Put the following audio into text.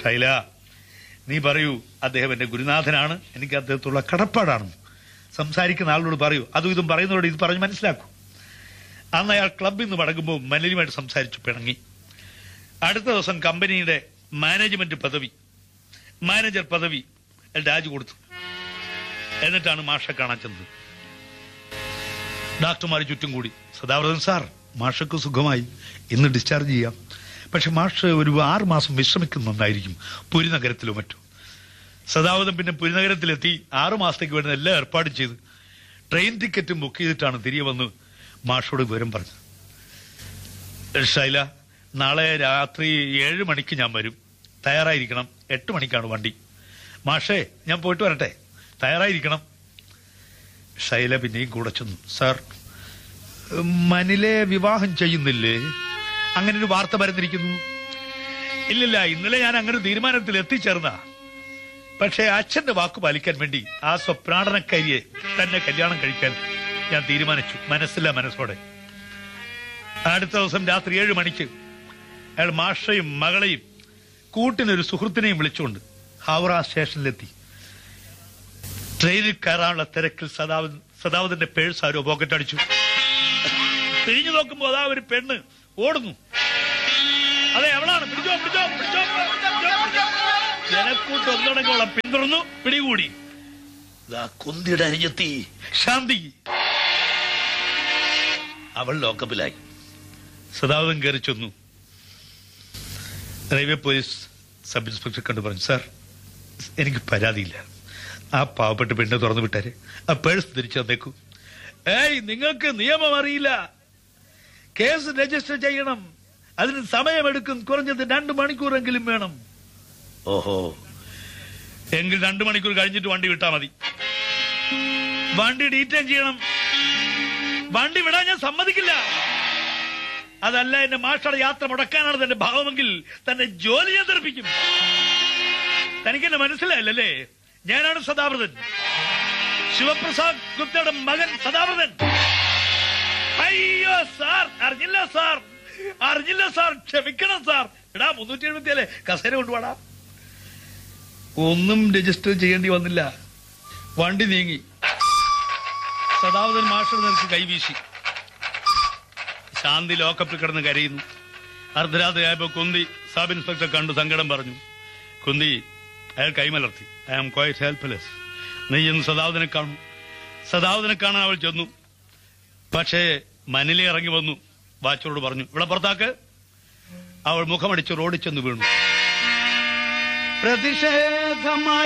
ശൈല നീ പറയൂ അദ്ദേഹം എന്റെ ഗുരുനാഥനാണ് എനിക്ക് അദ്ദേഹത്തുള്ള കടപ്പാടാണ് സംസാരിക്കുന്ന ആളോട് പറയൂ അതും ഇതും പറയുന്നവരോട് ഇത് പറഞ്ഞ് മനസ്സിലാക്കൂ അന്ന് അയാൾ ക്ലബിൽ നിന്ന് മടങ്ങുമ്പോൾ മലിനുമായിട്ട് സംസാരിച്ചു പിണങ്ങി അടുത്ത ദിവസം കമ്പനിയുടെ മാനേജ്മെന്റ് പദവി മാനേജർ പദവി അയാൾ രാജി കൊടുത്തു എന്നിട്ടാണ് മാഷെ കാണാൻ ചെന്നത് ഡോക്ടർമാർ ചുറ്റും കൂടി സദാവ്രതൻ സാർ മാഷക്ക് സുഖമായി ഇന്ന് ഡിസ്ചാർജ് ചെയ്യാം പക്ഷെ മാഷ് ഒരു ആറ് മാസം വിശ്രമിക്കുന്നുണ്ടായിരിക്കും പുരിനഗരത്തിലോ മറ്റോ സദാവതം പിന്നെ പുരിനഗരത്തിലെത്തി ആറു മാസത്തേക്ക് വേണ്ടുന്ന എല്ലാ ഏർപ്പാടും ചെയ്ത് ട്രെയിൻ ടിക്കറ്റും ബുക്ക് ചെയ്തിട്ടാണ് തിരികെ വന്ന് മാഷോട് വിവരം പറഞ്ഞത് ശൈല നാളെ രാത്രി ഏഴ് മണിക്ക് ഞാൻ വരും തയ്യാറായിരിക്കണം എട്ട് മണിക്കാണ് വണ്ടി മാഷേ ഞാൻ പോയിട്ട് വരട്ടെ തയ്യാറായിരിക്കണം ശൈല പിന്നെയും കൂടെ ചെന്നു സാർ മനിലെ വിവാഹം ചെയ്യുന്നില്ലേ അങ്ങനെ ഒരു വാർത്ത പരന്നിരിക്കുന്നു ഇല്ലില്ല ഇന്നലെ ഞാൻ അങ്ങനെ ഒരു തീരുമാനത്തിൽ എത്തിച്ചേർന്ന പക്ഷേ അച്ഛന്റെ വാക്ക് പാലിക്കാൻ വേണ്ടി ആ സ്വപ്നാടനക്കാരിയെ തന്നെ കല്യാണം കഴിക്കാൻ ഞാൻ തീരുമാനിച്ചു മനസ്സില്ല മനസ്സോടെ അടുത്ത ദിവസം രാത്രി ഏഴ് മണിക്ക് അയാൾ മാഷയും മകളെയും കൂട്ടിനൊരു സുഹൃത്തിനെയും വിളിച്ചുകൊണ്ട് ഹൗറ സ്റ്റേഷനിലെത്തി ട്രെയിനിൽ കയറാനുള്ള തിരക്കിൽ സദാവൻ സദാവതിന്റെ പേഴ്സ് ആരോ പോക്കറ്റ് അടിച്ചു തിരിഞ്ഞു നോക്കുമ്പോ അതാ ഒരു പെണ്ണ് ഓടുന്നു അതെ എവളാണ് പിടിച്ചോ പിടിച്ചോ പിടിച്ചോ പിടിച്ചോ, പിടിച്ചോ. ജനക്കൂട്ട് ഒന്നടങ്കോളം പിന്തുടർന്നു പിടികൂടി ദാ കുന്തിയുടെ അനുജത്തി ശാന്തി അവൾ ലോക്കപ്പിലായി സദാവതം കയറി ചെന്നു റെയിൽവേ പോലീസ് സബ് ഇൻസ്പെക്ടർ കണ്ടു പറഞ്ഞു സാർ എനിക്ക് പരാതിയില്ല ആ പാവപ്പെട്ട പെണ്ണ് തുറന്നു വിട്ടാര് ആ പേഴ്സ് തിരിച്ചു തന്നേക്കൂ ഏയ് നിങ്ങൾക്ക് നിയമം അറിയില്ല കേസ് രജിസ്റ്റർ ചെയ്യണം അതിന് സമയമെടുക്കും കുറഞ്ഞത് രണ്ടു മണിക്കൂറെങ്കിലും വേണം ഓഹോ എങ്കിൽ രണ്ടു മണിക്കൂർ കഴിഞ്ഞിട്ട് വണ്ടി വിട്ടാ മതി വണ്ടി ഡീറ്റെയിൻ ചെയ്യണം വണ്ടി വിടാൻ ഞാൻ സമ്മതിക്കില്ല അതല്ല എന്റെ മാഷയുടെ യാത്ര മുടക്കാനാണ് തന്റെ ഭാവമെങ്കിൽ തന്നെ ജോലി ഞാൻ തെറിപ്പിക്കും തനിക്ക് എന്നെ മനസ്സിലായില്ലല്ലേ ഞാനാണ് സദാവൃതൻ ശിവപ്രസാദ് ഗുപ്തയുടെ മകൻ സദാവൃതൻ അയ്യോ സാർ അറിഞ്ഞില്ല സാർ അറിഞ്ഞില്ല സാർ ക്ഷമിക്കണം സാർ എടാ മുന്നൂറ്റി എഴുപത്തിയല്ലേ കസേര കൊണ്ടുപോടാ ഒന്നും രജിസ്റ്റർ ചെയ്യേണ്ടി വന്നില്ല വണ്ടി നീങ്ങി സദാവതൻ മാഷർ നിനക്ക് കൈവീശി ശാന്തി ലോക്കപ്പിൽ കിടന്ന് കരയുന്നു അർദ്ധരാത്രിയായപ്പോ കുന്തി സബ് ഇൻസ്പെക്ടർ കണ്ടു സങ്കടം പറഞ്ഞു കുന്തി അയാൾ കൈമലർത്തി ഐ ആം ക്വൈറ്റ് ഹെൽപ്ലെസ് നീ ഇന്ന് സദാവതിനെ കാണും സദാവതിനെ കാണാൻ അവൾ ചെന്നു പക്ഷേ മനിലെ ഇറങ്ങി വന്നു വാച്ചോട് പറഞ്ഞു ഇവിടെ പുറത്താക്ക് അവൾ മുഖമടിച്ച് റോഡിൽ ചെന്ന് വീണു പ്രതിഷേധമായി